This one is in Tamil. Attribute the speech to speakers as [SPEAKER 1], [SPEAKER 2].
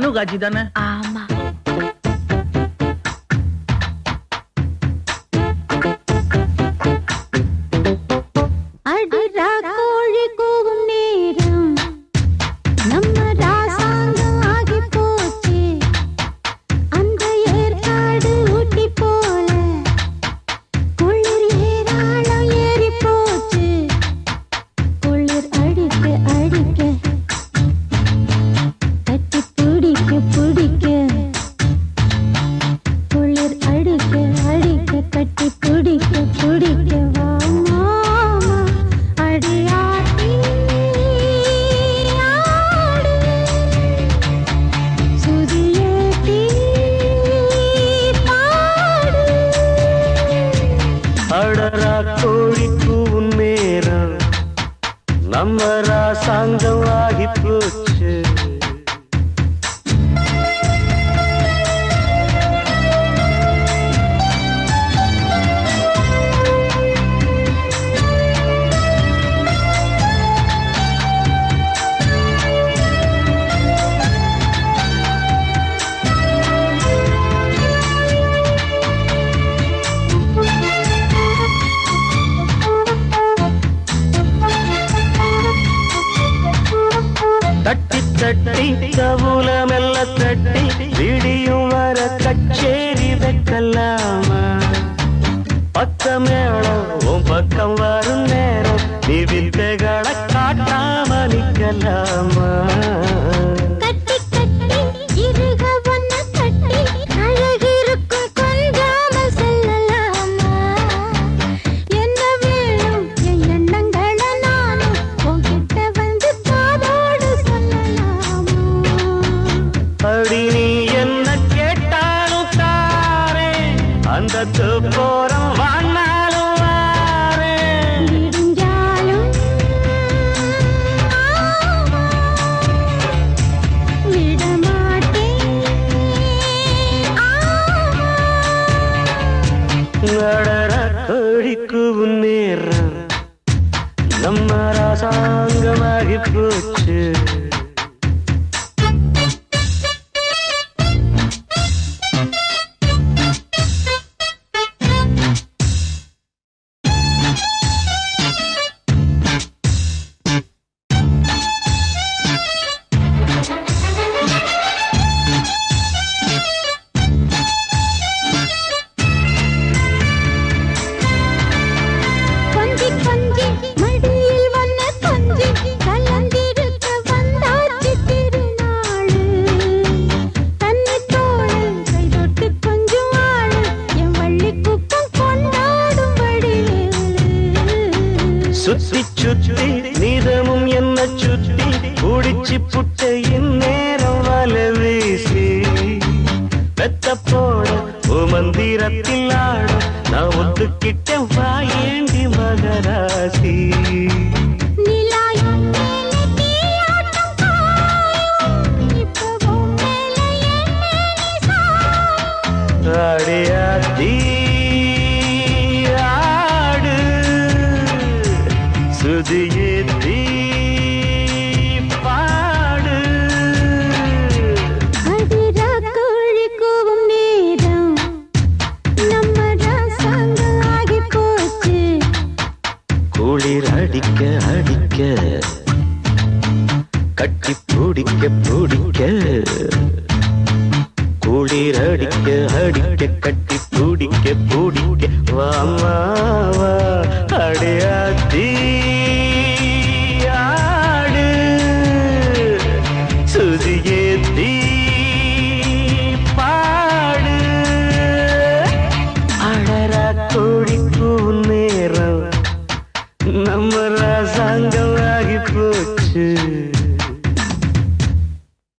[SPEAKER 1] அனுகாட்சி தானே
[SPEAKER 2] ஆமா
[SPEAKER 3] அடிரா கோழி கூவும் நேரம் நம்ம ராசாங்கம் ஆகி போச்சு அந்த ஏற்காடு ஊட்டி போல குளிர் ஏராளம் ஏறி போச்சு குளிர் அடிக்க அடிக்க கட்டி பிடிக்க பிடிக்க குளிர் அடிக்க அடிக்க கட்டி பிடிக்க பிடிக்க வா மாமா அடியாடி ஆடு சுதியேத்தி பாடு
[SPEAKER 4] அடரா கோழி கூவும் நேரம் நம்ம ராசாங்கம் ஆகி போச்சு தட்டி தட்டி கவுல மெல்ல தட்டி விடியும் வர கச்சேரி வைக்கலாமா பக்க மேளம் உன் பக்கம் வரும் நேரம் நீ வித்தைகளை காட்டாம நிக்கலாமா
[SPEAKER 3] கட்டி கட்டி இருக ஒன்ன கட்டி அழகிருக்கும் கொஞ்சாமல் செல்லலாமா என்ன வேணும் என் எண்ணங்களை நானும் உன்கிட்ட வந்து காதோடு சொல்லலாமா
[SPEAKER 4] அடி நீ என்ன கேட்டாலும் தாரே அந்த போறம் வாணாலும் வாரே
[SPEAKER 3] விடிஞ்சாலும் ஆமா, விடமாட்டேன் ஆமா
[SPEAKER 4] நடர கோழிக்கு நேரம் நம்ம ராசாங்கமாகி போச்சு
[SPEAKER 3] கொஞ்சி கொஞ்சி மடியில் வந்த கொஞ்சி கலந்திருக்க வந்தாச்சு திருநாளு தன்னை தோளை கை தொட்டு கொஞ்சம் ஆளு என் வள்ளி குப்பம் கொண்டாடும்படி
[SPEAKER 4] சுத்தி சுத்தி நீதமும் என்ன சுத்தி குடிச்சு புட்ட இந்நேரம் வல வீசி வெத்த போட மந்திரத்தில் ஆட நான் ஒத்துக்கிட்ட வாயேண்டி மகராசி
[SPEAKER 3] நிலாயும் மேலே தீயாட்டம் காயும் இப்பவும் மேலே என் மேலே சாயும்
[SPEAKER 4] அடியாத்தி ஆடு சுதியேத்தி பாடு
[SPEAKER 3] அடிரா கோழி கூவும் நேரம் நம்ம ராசாங்கம் ஆகி போச்சு
[SPEAKER 4] குளிர் அடிக்க அடிக்க கட்டி பிடிக்க பிடிக்க குளிர் அடிக்க அடிக்க கட்டி பிடிக்க பிடிக்க வாமா